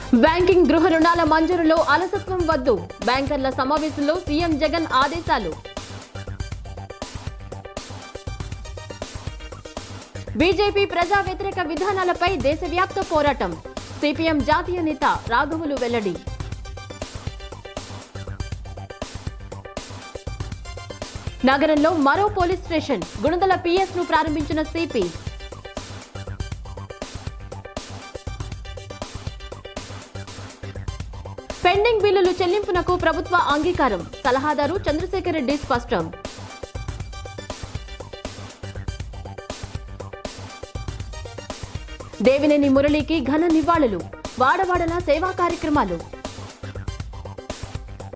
banking గృహ రుణాల మంజూరులో అలసత్వం వద్దు బ్యాంకర్ల సమావేశంలో సీఎం జగన్ ఆదేశాలు బీజేపీ ప్రజా వ్యతిరేక విధానాలపై దేశవ్యాప్త పోరాటం సిపిఎం జాతీయ నేత రాఘవులు వెల్లడి నగరంలో మరో పోలీస్ స్టేషన్ గుణదల పిఎస్ ను ప్రారంభించిన సిపి పెండింగ్ బిల్లులు చెల్లింపునకు ప్రభుత్వ అంగీకారం సలహాదారు చంద్రశేఖర్ రెడ్డి స్పష్టం దేవినేని మురళికి ఘన నివాళులు వాడవాడల సేవా కార్యక్రమాలు